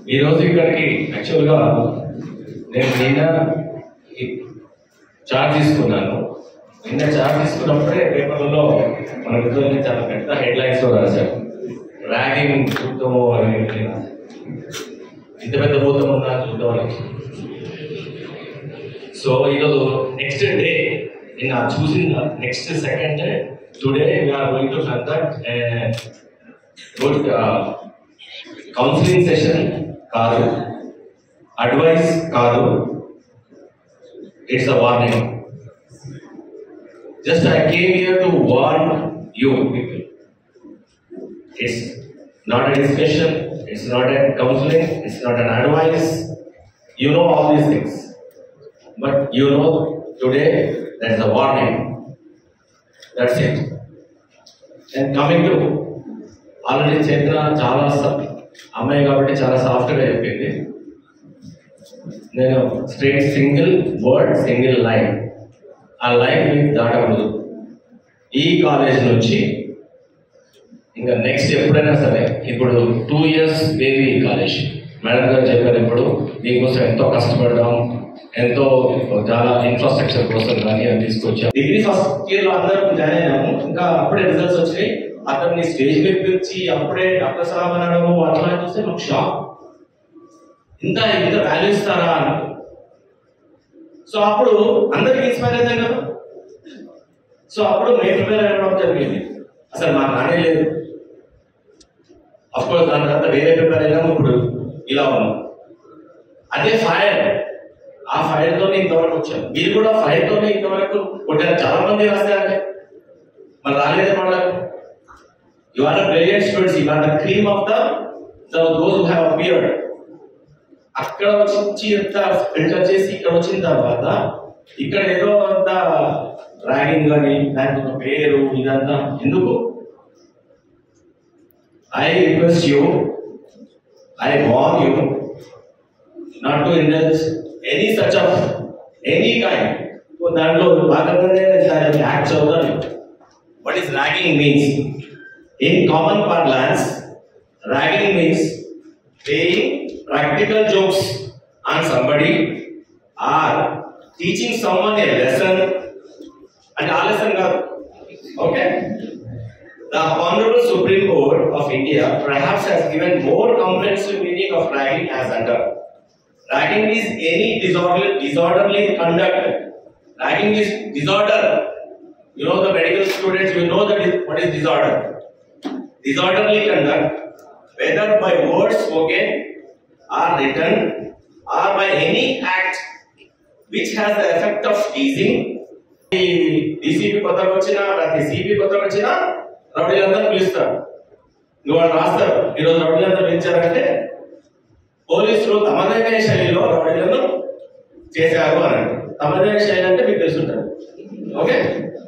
ఈరోజు ఇక్కడికి యాక్చువల్గా నేను నిన్న చార్జ్ తీసుకున్నాను నిన్న చార్జ్ తీసుకున్నప్పుడే పేపర్లలో మన విధులని చాలా పెద్ద హెడ్లైన్స్ లో రాశారు ర్యాగింగ్ చూద్దాము అని ఇంత పెద్ద భూతం ఉన్నా చూద్దాం అని సో ఈరోజు నెక్స్ట్ డే నేను ఆ చూసిన next second day today we're going to conduct good counselling session కాదు అడ్వైస్ కాదు it's a warning just I came here to warn you people it's not a discussion it's not a counseling it's not an advice you know all these things but you know today there's a warning that's it and coming to already Chetana చాలా స- అమ్మాయి కాబట్టి చాలా సాఫ్ట్గా చెప్పింది నేను straight single word single line ఆ line మీకు దాటకూడదు ఈ కాలేజ్ నుంచి ఇంకా నెక్స్ట్ ఎప్పుడైనా సరే ఇప్పుడు two years baby college madam గారు చెప్పారు ఇప్పుడు దీనికోసం ఎంతో కష్టపడ్డాం ఎంతో చాలా ఇన్ఫ్రాస్ట్రక్చర్ కోసం కానీ అది తీసుకొచ్చాం డిగ్రీ ఫస్ట్ ఇయర్ లో అందరం జాయిన్ అయినాము ఇంకా అప్పుడే రిజల్ట్స్ వచ్చినాయి అతన్ని స్టేజ్ మీద పిలిచి అప్పుడే డాక్టర్ సాబ్ అనడము అట్లా చూస్తే మాకు షాక్ ఇంత ఇంత వాల్యూ ఇస్తారా అని సో అప్పుడు అందరికి ఇన్స్పైర్ అవుతాం కదా సో అప్పుడు మేము ప్రిపేర్ అవ్వడం జరిగింది అసలు మాకు నానే లేదు అఫ్కోర్స్ దాని తర్వాత వేరే ప్రిపేర్ అయినాము ఇప్పుడు ఇలా ఉన్నాం అదే ఫైర్ ఆ ఫైర్ తోనే ఇంతవరకు వచ్చాం మీరు కూడా ఫైర్ తోనే ఇంతవరకు కొట్టారు చాలా మంది రాశారు మరి రాలేదే వాళ్ళకు you are brilliant students you are the cream of the those who have appeared అక్కడ వచ్చి ఎంత ఫిల్టర్ చేసి ఇక్కడ వచ్చిన తర్వాత ఇక్కడ ఏదో అంత ర్యాగింగ్ అని దానికి ఒక పేరు ఇదంతా ఎందుకు I request you I warn you not to indulge any such of any kind దాంట్లో భాగంగానే దాని యాక్ట్ చదువుతాను what is ragging means in common parlance ragging means paying practical jokes on somebody or teaching someone a lesson and a lesson కాదు okay the honorable supreme court of india perhaps has given more comprehensive meaning of ragging as under ragging is any disorderly disorderly conduct ragging is disorder you know the medical students you know that is, what is disorder disorderly conduct whether by words spoken or written or by any act which has the effect of teasing ఈ DCP కొత్తగా వచ్చినా ప్రతి CP కొత్తగా వచ్చినా రౌడీలందరూ పిలుస్తారు నువ్వు వాళ్ళు రాస్తారు ఈరోజు రౌడీలందరూ పిలిచారంటే పోలీసులు తమదైన శైలిలో రౌడీలను చేశారు అని అంటారు. తమదైన శైలి అంటే మీకు తెలుసుంటారు ఓకే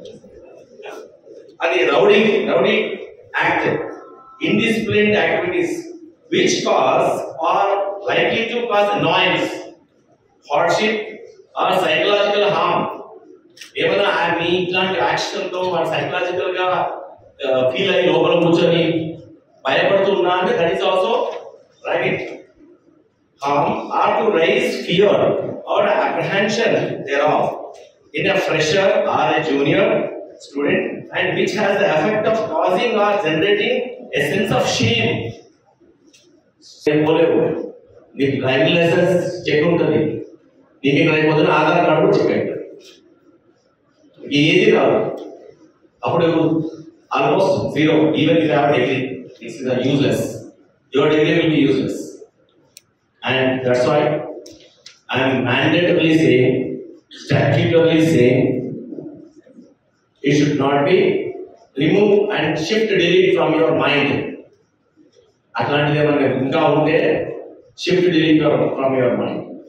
అది rowdy rowdy act indisciplined activities which cause or likely to cause annoyance, hardship or psychological harm. ఏమైనా ఆ మీ ఇట్లాంటి యాక్షన్ తో వాడు సైకలాజికల్ గా ఫీల్ అయ్యి లోపల కూర్చొని భయపడుతున్నా అంటే that is also right harm or to raise fear or apprehension thereof in a fresher or a junior student and which has the effect of causing or generating a sense of shame. పోలేవు నీకు driving licence check ఉంటుంది నీకు ఇక్కడ అయిపోతున్న Aadhaar card కూడా check అవుతుంది ఏది రాదు అప్పుడు almost zero even if have degree it's useless your degree will be useless and that's why I'm mandatorily saying statutorily saying it should not be remove and shift delete from your mind అట్లాంటిది ఏమన్నా ఇంకా ఉంటే shift delete from your mind